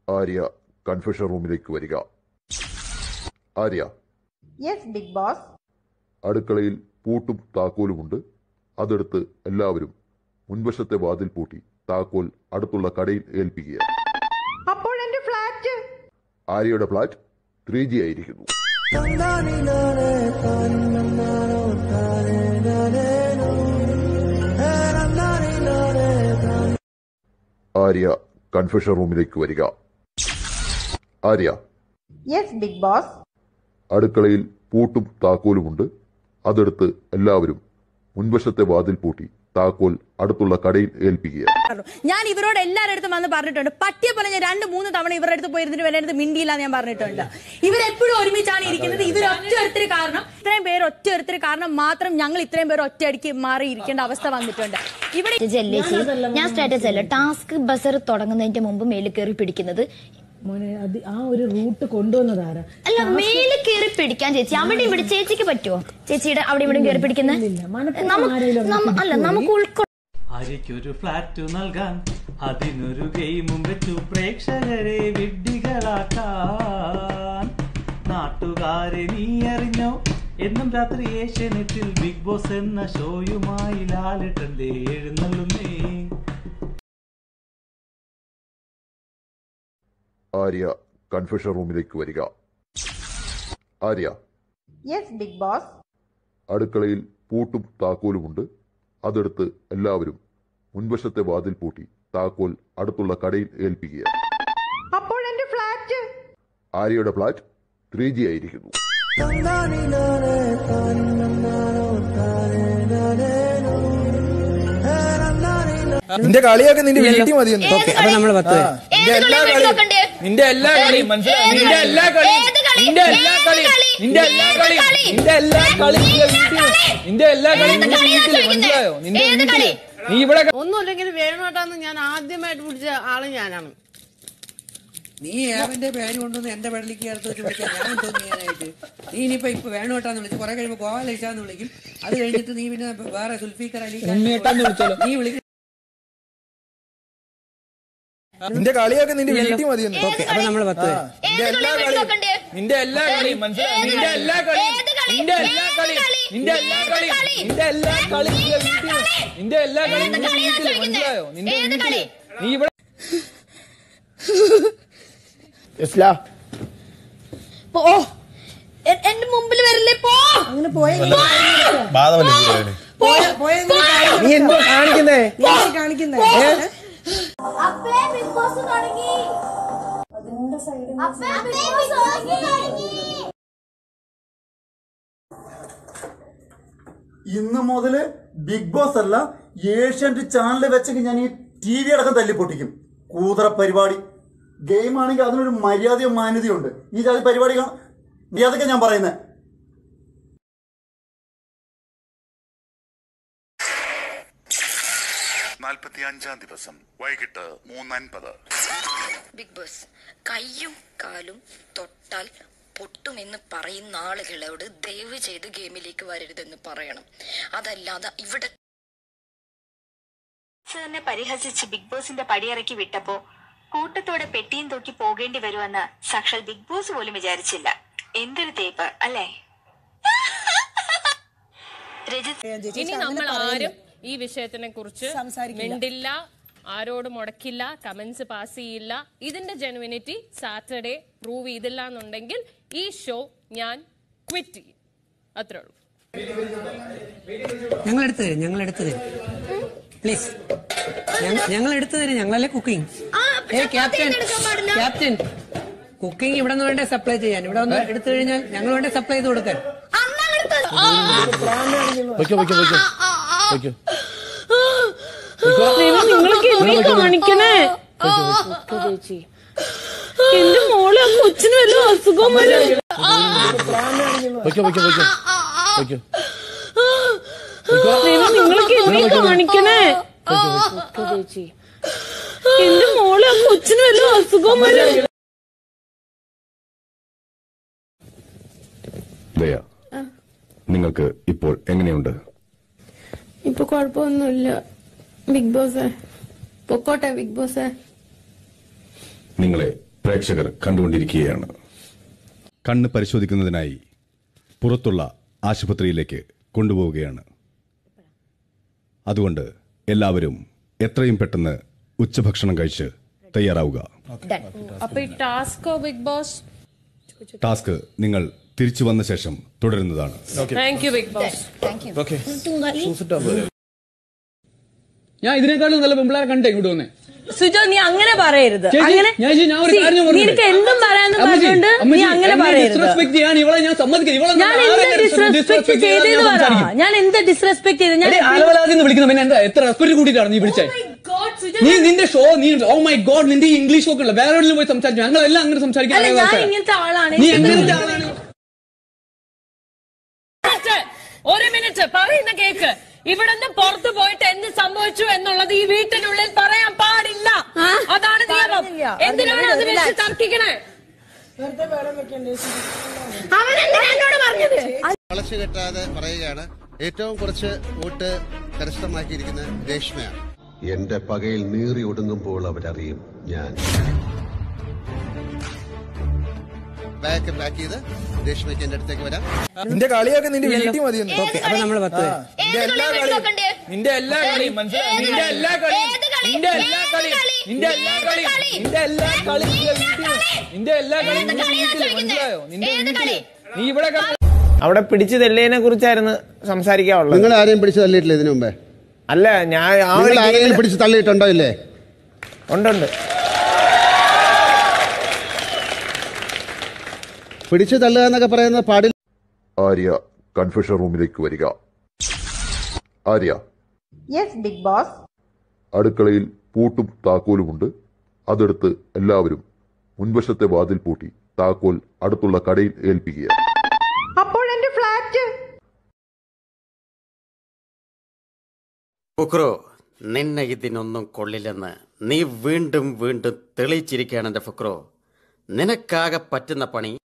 Arya confession റൂമിലേക്ക് വരിക Arya yes big boss അടുക്കളയിൽ പൂട്ടും താക്കോലുമുണ്ട് അതെടുത്ത് എല്ലാവരും മുൻവശത്തെ വാതിൽ പൂട്ടി താക്കോൽ അടുത്തുള്ള കടയിൽ ഏൽപ്പിക്കുക അപ്പോൾ എന്റെ ഫ്ലാറ്റ് ആര്യയുടെ ഫ്ലാറ്റ് ത്രീ ജി ആയിരിക്കുന്നു ആര്യ കൺഫെഷൻ റൂമിലേക്ക് വരിക ആര്യ യെസ് ബിഗ് ബോസ് അടുക്കളയിൽ പൂട്ടും താക്കോലുമുണ്ട് അതെടുത്ത് എല്ലാവരും മുൻവശത്തെ വാതിൽ പൂട്ടി താക്കോൽ അടുത്തുള്ള കടയിൽ ഏൽപ്പിക്കുക ഞാൻ ഇവരോട് എല്ലാവരുടെ അടുത്തും വന്ന് പറഞ്ഞിട്ടുണ്ട് പട്ടിയെ പോലെ ഞാൻ രണ്ട് മൂന്ന് തവണ ഇവരുടെ അടുത്ത് പോയിരുന്നിട്ട് ഇവരുടെ അടുത്ത് മിണ്ടിയില്ല എന്ന് ഞാൻ പറഞ്ഞിട്ടുണ്ട് ഇവരെപ്പോഴും ഒരുമിച്ചാണ് ഇരിക്കുന്നത് ഇവർ ഒറ്റ ഒരുത്തര് കാരണം ഇത്രയും പേര് ഒറ്റ ഒരുത്തര് കാരണം മാത്രം ഞങ്ങൾ ഇത്രയും പേര് ഒറ്റയടിക്ക് മാറി ഇരിക്കേണ്ട അവസ്ഥ വന്നിട്ടുണ്ട് ഇവിടെ ജല്ലേച്ചി ഞാൻ സ്റ്റാറ്റസ് അല്ല ടാസ്ക് ബസർ തുടങ്ങുന്നതിന്റെ മുമ്പ് മേല് കയറി പിടിക്കുന്നത് മോനെ അത് ആ ഒരു റൂട്ട് കൊണ്ടുവന്നതാരാ അല്ല മേല് കയറി പിടിക്കാൻ ചേച്ചി അവിടെ ഇവിടെ ചേച്ചിക്ക് പറ്റുമോ ചേച്ചിയുടെ അവിടെ ഇവിടെ കയറി പിടിക്കുന്നത് ഇല്ല, മനപ്പൂർവ്വം നമുക്ക് ആരെങ്കിലും ഒന്ന് നമ്മ- അല്ല നമുക്ക് ഉൾക്കൊള്ളാൻ ആര്യയ്ക്കൊരു ഫ്ലാറ്റ് നൽകാൻ അതിനൊരു ഗെയിമും വെച്ചു പ്രേക്ഷകരെ വിഡ്ഢികളാക്കാൻ നാട്ടുകാരെ നീ അറിഞ്ഞോ എന്നും രാത്രി ഏഷ്യനെറ്റിൽ ബിഗ് ബോസ് എന്ന ഷോയുമായി ലാലിട്ടന്റെ എഴുന്നള്ളുന്നേ ആര്യ കൺഫെഷൻ റൂമിലേക്ക് വരിക ആര്യ യെസ് ബിഗ് ബോസ് അടുക്കളയിൽ പൂട്ടും താക്കോലുമുണ്ട് അതെടുത്ത് എല്ലാവരും മുൻവശത്തെ വാതിൽ പൂട്ടി താക്കോൽ അടുത്തുള്ള കടയിൽ ഏൽപ്പിക്കുക അപ്പോൾ എന്റെ ഫ്ലാറ്റ് ആര്യയുടെ ഫ്ലാറ്റ് ത്രീ ജി ആയിരിക്കുന്നു നിന്റെ കളിയൊക്കെ നിന്റെ വീട്ടിൽ മതിയെന്ന് ഓക്കേ, അപ്പൊ നമ്മള് പത്ത് പേര്. നിന്റെ ഏത് എല്ലാ കളി കളിയും നോക്കണ്ടേ? നിന്റെ എല്ലാ കളിയും മനസ്സിലായി നിന്റെ എല്ലാ കളിയും ഏത് കളി? നിന്റെ എല്ലാ ഏത് കളിയും കളി? നിന്റെ എല്ലാ ഏത് കളിയും കളി? നിന്റെ എല്ലാ കളിയും നിന്റെ വീട്ടിൽ നിന്റെ എല്ലാ കളിയും ഏത് നിന്റെ കളിയാ വീട്ടിൽ ചോദിക്കുന്നെ? മനസ്സിലായോ നിന്റെ ഏത് വീട്ടിൽ കളി? നീ ഇവിടെ ഒന്നുമില്ലെങ്കിൽ വേണുവേട്ടാന്ന് ഞാൻ ആദ്യമായിട്ട് പിടിച്ച ആള് ഞാനാണ് നീ ഏവന്റെ പേര് കൊണ്ടുവന്ന് എന്റെ പെടലിക്ക് അടുത്ത് വെച്ച് വിളിക്കാൻ ഞാൻ എന്തോ ചെയ്യാനായിട്ട് നീ ഇനിയിപ്പോ ഇപ്പൊ വേണുവട്ടാന്ന് വിളിച്ച് കുറെ കഴിയുമ്പോ ഗോവാലേശാന്ന് വിളിക്കും അത് കഴിഞ്ഞിട്ട് നീ പിന്നെ വേറെ സുൽഫീഖർ അലി ഖാൻ ഉണ്ണിയേട്ടാന്ന് വിളിച്ചോളൂ. നീ വിളിക്കും നിന്റെ കളിയൊക്കെ നിന്റെ വീട്ടിൽ മതിയെന്ന് ഓക്കേ, അപ്പൊ നമ്മള് പത്ത് പേര്. നിന്റെ ഏത് എല്ലാ കളി കളിയും നോക്കണ്ടേ? നിന്റെ എല്ലാ കളിയും മനസ്സിലായി ഏത് നിന്റെ കളി? എല്ലാ കളിയും ഏത് കളി? നിന്റെ എല്ലാ ഏത് കളിയും കളി? നിന്റെ എല്ലാ ഏത് കളിയും കളി? നിന്റെ എല്ലാ കളിയും നിന്റെ ഏത് വീട്ടിൽ കളി? നിന്റെ എല്ലാ കളിയും ഏത് നിന്റെ കളിയാ വീട്ടിൽ ചോദിക്കുന്നെ? മനസ്സിലായോ നിന്റെ ഏത് വീട്ടിൽ കളി? നീ ഇവിടെ പോ. എ- എന്റെ മുമ്പിൽ വരില്ലേ പോ അങ്ങനെ പോയ നീ എന്തോ കാണിക്കുന്നേ കാണിക്കുന്നേ അപ്പേ ബിഗ് ബോസ് തുടങ്ങി അപ്പേ ബിഗ് ബോസ് തുടങ്ങി ഇന്ന് മുതല് ബിഗ് ബോസ് അല്ല ഏഷ്യന്റ് ചാനൽ വെച്ചെങ്കിൽ ഞാൻ ഈ ടി വി അടക്കം തല്ലിപ്പൊട്ടിക്കും കൂതറ പരിപാടി ഗെയിം ആണെങ്കിൽ അതിനൊരു മര്യാദയും മാന്യതയും ഉണ്ട് ഈ ജാതി പരിപാടികൾ നീ അതൊക്കെ ഞാൻ പറയുന്നത് നാൽപ്പത്തി അഞ്ചാം ദിവസം വൈകിട്ട് മൂന്നൻപത് ബിഗ് ബോസ് കയ്യും കാലും തൊട്ടാൽ പൊട്ടുമെന്ന് പറയുന്ന ആളുകളോട് ദയവ് ചെയ്ത് ഗെയിമിലേക്ക് വരരുതെന്ന് പറയണം അതല്ലാതെ ഇവിടെ തന്നെ പരിഹസിച്ച് ബിഗ് ബോസിന്റെ പടിയിറക്കി വിട്ടപ്പോ കൂട്ടത്തോടെ പെട്ടിയും തൂക്കി പോകേണ്ടി വരുമെന്ന് സാക്ഷാൽ ബിഗ് ബോസ് പോലും വിചാരിച്ചില്ല എന്തൊരു തേപ്പ് അല്ലേ രജത് ഇനി നമ്മൾ ആരും ഈ വിഷയത്തിനെ കുറിച്ച് മിണ്ടില്ല ആരോട് മുടക്കില്ല കമന്റ്സ് പാസ് ചെയ്യില്ല ഇതിന്റെ ജെനുവിനിറ്റി സാറ്റർഡേ പ്രൂവ് ചെയ്തില്ല എന്നുണ്ടെങ്കിൽ ഈ ഷോ ഞാൻ ക്വിറ്റ് ചെയ്യും അത്രേ ഉള്ളൂ ഞങ്ങൾ എടുത്തു തരും ഞങ്ങൾ എടുത്തു തരും പ്ലീസ് ഞങ്ങൾ എടുത്തു തരും ഞങ്ങളല്ലേ കുക്കിംഗ് ഏ ക്യാപ്റ്റൻ ക്യാപ്റ്റൻ കുക്കിംഗ് ഇവിടെ നിന്ന് വേണ്ടേ സപ്ലൈ ചെയ്യാൻ ഇവിടെ ഒന്ന് എടുത്തു കഴിഞ്ഞാൽ ഞങ്ങൾ വേണ്ടേ സപ്ലൈ ചെയ്ത് കൊടുക്കാൻ നിങ്ങളൊക്കെ എന്നെ കാണിക്കണേ ചേച്ചി എന്റെ മോളെ ആ കൊച്ചിന് വല്ല അസുഖം വരും നിങ്ങളൊക്കെ എന്നെ കാണിക്കണേ ചേച്ചി എന്റെ മോളെ ആ കൊച്ചിന് വല്ല അസുഖം വരും ദയ നിങ്ങൾക്ക് ഇപ്പോൾ എങ്ങനെയുണ്ട് ഇപ്പൊ കുഴപ്പമൊന്നുമില്ല ബിഗ് ബോസ് പൊക്കോട്ടെ ബിഗ് ബോസ് നിങ്ങളെ പ്രേക്ഷകർ കണ്ടുകൊണ്ടിരിക്കുകയാണ് കണ്ണ് പരിശോധിക്കുന്നതിനായി പുറത്തുള്ള ആശുപത്രിയിലേക്ക് കൊണ്ടുപോവുകയാണ് അതുകൊണ്ട് എല്ലാവരും എത്രയും പെട്ടെന്ന് ഉച്ചഭക്ഷണം കഴിച്ച് തയ്യാറാവുക അപ്പൊ ഈ ടാസ്കോ ബിഗ് ബോസ് ടാസ്ക് നിങ്ങൾ തിരിച്ചു വന്ന ശേഷം തുടരുന്നതാണ് താങ്ക് യു ബിഗ് ബോസ് ഞാൻ ഇതിനേക്കാളും നല്ല പെമ്പിളാരെ കണ്ടേ ഇങ്ങോട്ട് വന്നേ സുജോ നീ അങ്ങനെ പറയരുത് ചേച്ചി, അങ്ങനെ ഞാൻ ചേച്ചി, ഞാൻ ഒരു See, കാര്യം പറഞ്ഞോട്ടെ? നിനക്ക് എന്തും പറയാന്ന് അമ്മച്ചി, പറഞ്ഞുകൊണ്ട് നീ അമ്മച്ചി, അങ്ങനെ എന്നെ പറയരുത് disrespect ചെയ്യാൻ ഇവളെ ഞാൻ സമ്മതിക്കില്ല. ഇവളെ ഞാൻ ആരെ എന്ത് ഞാൻ ഡിസ്റെസ്പെക്ട് disrespect ചെയ്യാൻ ചെയ്തെന്ന് ഞാൻ പറ സംസാരിക്കും? ഞാൻ എന്ത് ഡിസ്റെസ്പെക്ട് ചെയ്ത് ഞാൻ എടീ, ആലവലാതി എന്ന് വിളിക്കുന്ന പിന്നെ എന്താ എത്ര റെസ്പെക്ട് കൂട്ടിയിട്ടാണ് നീ വിളിച്ചേ നീ നിന്റെ ഷോ നീ ഓ മൈ ഗോഡ് നിന്റെ ഇംഗ്ലീഷ് ഒക്കെ ഉള്ള വേറെ എവിടെയും പോയി സംസാരിച്ചു ഞങ്ങളെല്ലാം അങ്ങനെ സംസാരിക്കാൻ അല്ല അറിയാവുന്ന ഞാൻ ആൾക്കാരാ. ഇങ്ങനത്തെ ആളാണ് നീ എനിക്ക് എങ്ങനത്തെ ആളാണ് ഒരു മിനിറ്റ് പറയുന്ന കേക്ക് ഇവിടുന്ന് പുറത്തു പോയിട്ട് എന്ത് സംഭവിച്ചു എന്നുള്ളത് ഈ വീട്ടിനുള്ളിൽ പറയാൻ പാടില്ല അതാണ് നിയമം എന്തിനാണ് അത് വെച്ച് തർക്കിക്കണേ വളച്ചു കെട്ടാതെ പറയുകയാണ് ഏറ്റവും കുറച്ച് വോട്ട് കരസ്ഥമാക്കിയിരിക്കുന്ന രേഷ്മയാണ് എന്റെ പകയിൽ നീറി ഒടുങ്ങുമ്പോൾ അവരറിയും ഞാൻ ബാക്ക് ബാക്ക് ചെയ്ത് രേഷ്മയ്ക്ക് എന്റെ അടുത്തേക്ക് വരാം നിന്റെ കളിയൊക്കെ നിന്റെ വീട്ടിൽ മതി ഓക്കെ അപ്പൊ നമ്മള് പത്ത് പേര്. നിന്റെ എല്ലാ കളിയും നിന്റെ എല്ലാ കളിയും മനസ്സിലായി നിന്റെ എല്ലാ കളിയും നിന്റെ എല്ലാ കളിയും നിന്റെ എല്ലാ കളിയും നിന്റെ എല്ലാ കളിയും നിന്റെ വീട്ടിൽ നിന്റെ എല്ലാ കളിയും നിന്റെ വീട്ടിൽ മനസ്സിലായോ നിന്റെ വീട്ടിൽ നീ ഇവിടെ കിടന്ന് അവിടെ പിടിച്ചു തെല്ലിയതിനെ കുറിച്ചായിരുന്നു സംസാരിക്കാനുള്ളത് നിങ്ങൾ ആരെയും പിടിച്ച് തള്ളിയിട്ടില്ല ഇതിനു മുമ്പേ അല്ല ഞാൻ ആ ഒരു നിങ്ങൾ ആരെങ്കിലും ഗെയിമില്- പിടിച്ച് തള്ളിയിട്ടുണ്ടോ ഇല്ലേ ഉണ്ടുണ്ട് പിടിച്ച് തള്ളുക എന്നൊക്കെ പറയുന്നത് പാടില്ല ആര്യ കൺഫെഷൻ റൂമിലേക്ക് വരിക ആര്യ യെസ് ബിഗ് ബോസ് അടുക്കളയിൽ പൂട്ടും താക്കോലുമുണ്ട് അതെടുത്ത് എല്ലാവരും മുൻവശത്തെ വാതിൽ പൂട്ടി താക്കോൽ അടുത്തുള്ള കടയിൽ ഏൽപ്പിക്കുക അപ്പോഴെന്റെ ഫ്ലാറ്റ് ഫുക്രോ നിന്നെ ഇതിനൊന്നും കൊള്ളില്ലെന്ന് നീ വീണ്ടും വീണ്ടും തെളിയിച്ചിരിക്കുകയാണ് എന്റെ ഫുക്രോ നിനക്കാകെ പറ്റുന്ന പണി